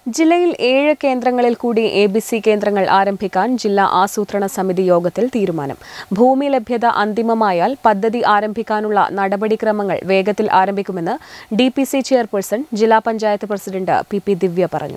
ജില്ലയിൽ ഏഴ് കേന്ദ്രങ്ങളിൽ കൂടി എ ബി സി കേന്ദ്രങ്ങൾ ആരംഭിക്കാൻ ജില്ലാ ആസൂത്രണ സമിതി യോഗത്തിൽ തീരുമാനം ഭൂമി ലഭ്യത അന്തിമമായാൽ പദ്ധതി ആരംഭിക്കാനുള്ള നടപടിക്രമങ്ങൾ വേഗത്തിൽ ആരംഭിക്കുമെന്ന് ഡി പി സി ചെയർപേഴ്സൺ ജില്ലാ panchayat president P P Divya പറഞ്ഞു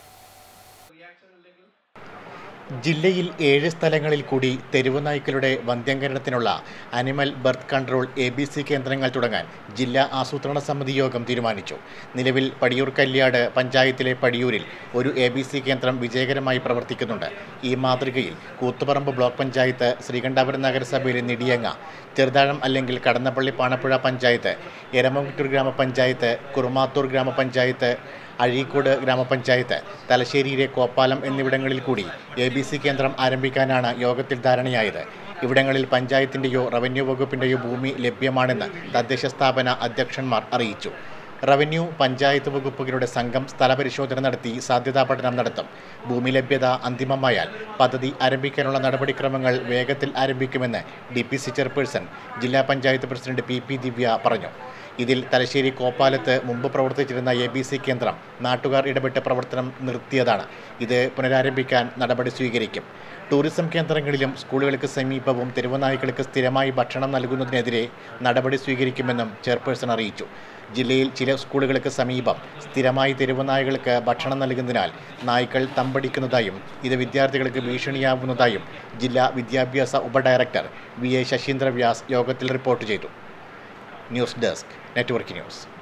ജില്ലയിൽ ഏഴ് സ്ഥലങ്ങളിൽ കൂടി തെരുവ് നായ്ക്കളുടെ വന്ധ്യംകരണത്തിനുള്ള animal birth control A B C കേന്ദ്രങ്ങൾ തുടങ്ങാൻ ജില്ലാ ആസൂത്രണ സമിതി യോഗം തീരുമാനിച്ചു നിലവിൽ പടിയൂർ കല്യാട് പഞ്ചായത്തിലെ പടിയൂരിൽ ഒരു എ ബി സി കേന്ദ്രം വിജയകരമായി പ്രവർത്തിക്കുന്നുണ്ട് ഈ മാതൃകയിൽ കൂത്തുപറമ്പ് ബ്ലോക്ക് പഞ്ചായത്ത് ശ്രീകണ്ഠാപുരം നഗരസഭയിലെ നിടിയങ്ങ ചെറുതാഴം അല്ലെങ്കിൽ കടന്നപ്പള്ളി പാണപ്പുഴ പഞ്ചായത്ത് എരമംകുറ്റൂർ ഗ്രാമപഞ്ചായത്ത് കുറുമാത്തൂർ ഗ്രാമപഞ്ചായത്ത് അഴീക്കോട് ഗ്രാമപഞ്ചായത്ത് തലശ്ശേരിയിലെ കോപ്പാലം എന്നിവിടങ്ങളിൽ കൂടി എ ബി സി കേന്ദ്രം ആരംഭിക്കാനാണ് യോഗത്തിൽ ധാരണയായത് ഇവിടങ്ങളിൽ പഞ്ചായത്തിൻ്റെയോ റവന്യൂ വകുപ്പിൻ്റെയോ ഭൂമി ലഭ്യമാണെന്ന് തദ്ദേശ സ്ഥാപന അധ്യക്ഷന്മാർ അറിയിച്ചു റവന്യൂ പഞ്ചായത്ത് വകുപ്പുകളുടെ സംഘം സ്ഥലപരിശോധന നടത്തി സാധ്യതാ പഠനം നടത്തും ഭൂമി ലഭ്യത അന്തിമമായാൽ പദ്ധതി ആരംഭിക്കാനുള്ള നടപടിക്രമങ്ങൾ വേഗത്തിൽ ആരംഭിക്കുമെന്ന് ഡി പി സി ചെയർപേഴ്സൺ ജില്ലാ panchayat president P P Divya പറഞ്ഞു ഇതിൽ തലശ്ശേരി കോപ്പാലത്ത് മുമ്പ് പ്രവർത്തിച്ചിരുന്ന എ ബി സി കേന്ദ്രം നാട്ടുകാർ ഇടപെട്ട് പ്രവർത്തനം നിർത്തിയതാണ് ഇത് പുനരാരംഭിക്കാൻ നടപടി സ്വീകരിക്കും ടൂറിസം കേന്ദ്രങ്ങളിലും സ്കൂളുകൾക്ക് സമീപവും തെരുവുനായ്ക്കൾക്ക് സ്ഥിരമായി ഭക്ഷണം നൽകുന്നതിനെതിരെ നടപടി സ്വീകരിക്കുമെന്നും ചെയർപേഴ്സൺ അറിയിച്ചു ജില്ലയിൽ ചില സ്കൂളുകൾക്ക് സമീപം സ്ഥിരമായി തെരുവുനായകൾക്ക് ഭക്ഷണം നൽകുന്നതിനാൽ നായ്ക്കൾ തമ്പടിക്കുന്നതായും ഇത് വിദ്യാർത്ഥികൾക്ക് ഭീഷണിയാവുന്നതായും ജില്ലാ വിദ്യാഭ്യാസ ഉപഡയറക്ടർ വി എ ശശീന്ദ്ര വ്യാസ് യോഗത്തിൽ റിപ്പോർട്ട് ചെയ്തു ന്യൂസ് ഡെസ്ക് നെറ്റ്വർക്ക് ന്യൂസ്